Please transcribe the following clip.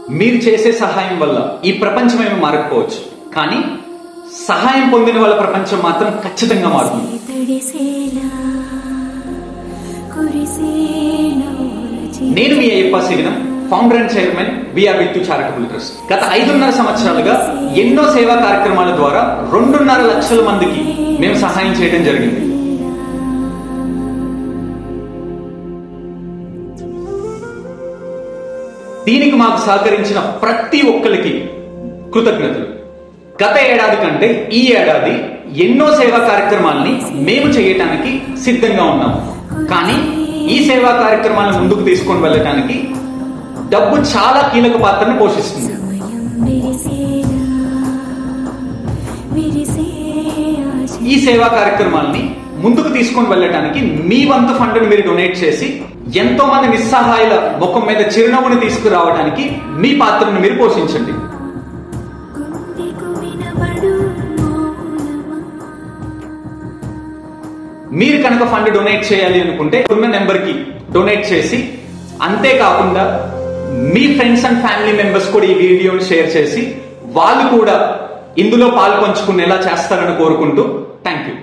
మీరు చేసే సహాయం వల్ల ఈ ప్రపంచం ఏమి మారకపోవచ్చు కానీ సహాయం పొందిన వాళ్ళ ప్రపంచం మాత్రం ఖచ్చితంగా మారుతుంది తడిసేలా కురిసేలా నేను మీ Ayyappa Siganam founder and chairman VR with charitable trust గత ఐదున్నర సంవత్సరాలుగా ఎన్నో సేవా కార్యక్రమాల ద్వారా రెండున్నర లక్షల మందికి మేము సహాయం చేయడం జరిగింది దీనికి మాకు సహకరించిన ప్రతి ఒక్కరికి కృతజ్ఞతలు గత ఏడాది కంటే ఈ ఏడాది ఎన్నో సేవా కార్యక్రమాల్ని మేము చేయటానికి సిద్ధంగా ఉన్నాం కానీ ఈ సేవా కార్యక్రమాలను ముందుకు తీసుకొని వెళ్ళటానికి డబ్బు చాలా కీలక పాత్రను పోషిస్తుంది సమయం విరిసేలా విరిసే ఆశ ఈ సేవా కార్యక్రమాల్ని ముందుకు తీసుకొని వెళ్ళటానికి మీ వంతు ఫండ్ని మీరు డొనేట్ చేసి ఎంతో మంది నిస్సహాయుల ముఖం మీద చిరునవ్వుని తీసుకురావడానికి మీ పాత్రను మీరు పోషించండి గుండెకు వినబడు మౌనమా మీరు కనుక ఫండ్ డొనేట్ చేయాలి అనుకుంటే ఉన్న నెంబర్కి డొనేట్ చేసి అంతేకాకుండా మీ ఫ్రెండ్స్ అండ్ ఫ్యామిలీ మెంబర్స్ కూడా ఈ వీడియోని షేర్ చేసి వాళ్ళు కూడా ఇందులో పాల్పంచుకునేలా చేస్తారని కోరుకుంటూ థ్యాంక్ యూ